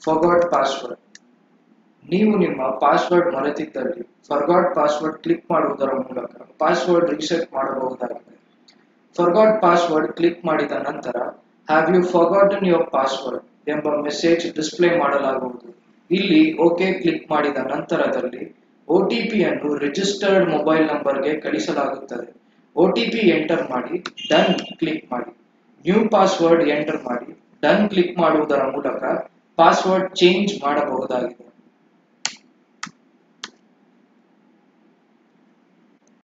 forgot password ನೀವು ನಿಮ್ಮ password ಮರೆತಿದ್ದಲ್ಲಿ ಫರ್ಗಾಟ್ ಪಾಸ್ವರ್ಡ್ ಕ್ಲಿಕ್ ಮಾಡುವುದರ ಮೂಲಕ ಪಾಸ್ವರ್ಡ್ ರೀಸೆಟ್ ಮಾಡಬಹುದಾಗಿದೆ ಫರ್ಗಾಟ್ ಪಾಸ್ವರ್ಡ್ ಕ್ಲಿಕ್ ಮಾಡಿದ ನಂತರ have you forgotten your password ಎಂಬ ಮೆಸೇಜ್ ಡಿಸ್ಪ್ಲೇ ಮಾಡಲಾಗುವುದು ಇಲ್ಲಿ ಓಕೆ ಕ್ಲಿಕ್ ಮಾಡಿದ ನಂತರದಲ್ಲಿ ಒ ಟಿ ಪಿಯನ್ನು ರಿಜಿಸ್ಟರ್ಡ್ ಮೊಬೈಲ್ ನಂಬರ್ಗೆ ಕಳಿಸಲಾಗುತ್ತದೆ ಒ ಟಿ ಪಿ ಎಂಟರ್ ಮಾಡಿ ಡನ್ ಕ್ಲಿಕ್ ಮಾಡಿ ನ್ಯೂ ಪಾಸ್ವರ್ಡ್ ಎಂಟರ್ ಮಾಡಿ ಡನ್ ಕ್ಲಿಕ್ ಮಾಡುವುದರ ಮೂಲಕ ಪಾಸ್ವರ್ಡ್ ಚೇಂಜ್ ಮಾಡಬಹುದಾಗಿದೆ